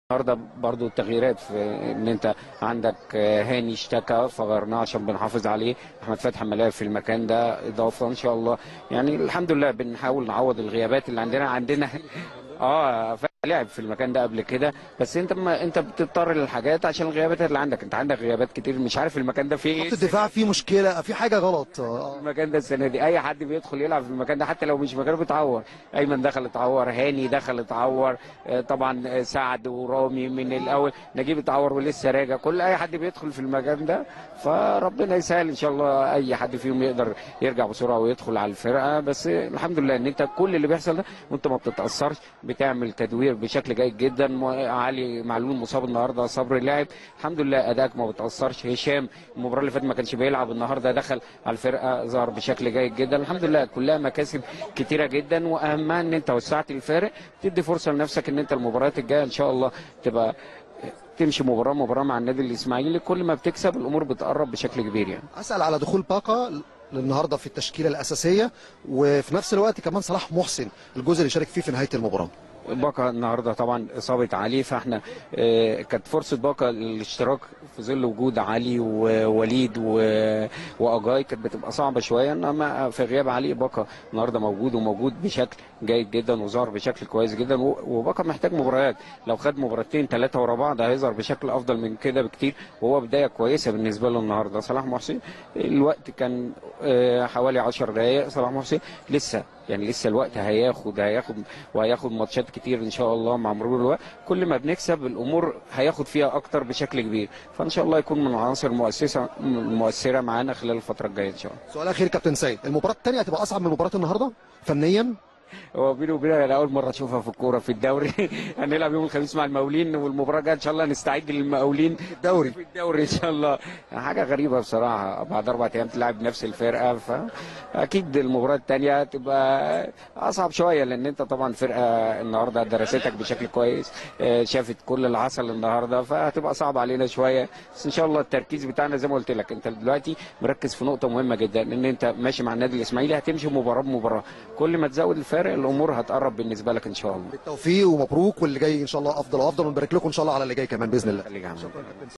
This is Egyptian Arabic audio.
النهارده برضو التغييرات في ان انت عندك هاني اشتكى فغيرناه عشان بنحافظ عليه احمد فتحي ملاعب في المكان ده اضافه ان شاء الله يعني الحمد لله بنحاول نعوض الغيابات اللي عندنا عندنا اه لعب في المكان ده قبل كده بس انت ما انت بتضطر للحاجات عشان الغيابات اللي عندك انت عندك غيابات كتير مش عارف المكان ده فيه خط ايه الدفاع فيه مشكله في حاجه غلط آه. المكان ده السنه دي اي حد بيدخل يلعب في المكان ده حتى لو مش مكانه بيتعور ايمن دخل اتعور هاني دخل اتعور آه، طبعا آه، سعد ورامي من الاول نجيب اتعور ولسه راجع كل اي حد بيدخل في المكان ده فربنا يسهل ان شاء الله اي حد فيهم يقدر يرجع بسرعه ويدخل على الفرقه بس الحمد لله ان انت كل اللي بيحصل ده وانت ما بتتاثرش بتعمل تدوير بشكل جيد جدا م- علي معلول مصاب النهارده صبري لاعب الحمد لله اداك ما بتاثرش هشام المباراه اللي فاتت ما كانش بيلعب النهارده دخل على الفرقه ظهر بشكل جيد جدا الحمد لله كلها مكاسب كتيره جدا واهمها ان انت وسعت الفارق تدي فرصه لنفسك ان انت المباريات الجايه ان شاء الله تبقى تمشي مباراه مباراه مع النادي الاسماعيلي كل ما بتكسب الامور بتقرب بشكل كبير يعني اسال على دخول باقه النهارده في التشكيله الاساسيه وفي نفس الوقت كمان صلاح محسن الجزء اللي شارك فيه في نهايه المباراه باقة النهارده طبعا اصابه علي فاحنا آه، كانت فرصه باقة الاشتراك في ظل وجود علي ووليد و- واجاي كانت بتبقى صعبه شويه انما في غياب علي باقة النهارده موجود وموجود بشكل جيد جدا وظهر بشكل كويس جدا و- وباقة محتاج مباريات لو خد مباراتين ثلاثه ورا بعض هيظهر بشكل افضل من كده بكتير وهو بدايه كويسه بالنسبه له النهارده صلاح محسن الوقت كان آه، حوالي 10 دقائق صلاح محسن لسه يعني لسه الوقت هياخد هياخد وهياخد ماتشات كتير ان شاء الله مع مرور الوقت كل ما بنكسب الامور هياخد فيها اكتر بشكل كبير فان شاء الله يكون من العناصر المؤسسه المؤثره معانا خلال الفتره الجايه ان شاء الله سؤال اخير كابتن سيد المباراه الثانيه هتبقى اصعب من مباراه النهارده فنيا هو بيني وبينك انا اول مره اشوفها في الكوره في الدوري هنلعب يوم الخميس مع المقاولين والمباراه الجايه ان شاء الله نستعد للمقاولين الدوري. في الدوري ان شاء الله حاجه غريبه بصراحه بعد اربع ايام تلعب نفس الفرقه فاكيد المباراه الثانيه تبقى اصعب شويه لان انت طبعا فرقه النهارده درستك بشكل كويس آه، شافت كل اللي حصل النهارده فهتبقى صعب علينا شويه بس ان شاء الله التركيز بتاعنا زي ما قلت لك انت دلوقتي مركز في نقطه مهمه جدا ان انت ماشي مع النادي الاسماعيلي هتمشي مباراه بمباراه كل ما تزود الفارق الامور هتقرب بالنسبه لك ان شاء الله بالتوفيق ومبروك واللي جاي ان شاء الله افضل وافضل ونبارك لكم ان شاء الله على اللي جاي كمان باذن الله خليك يا عم.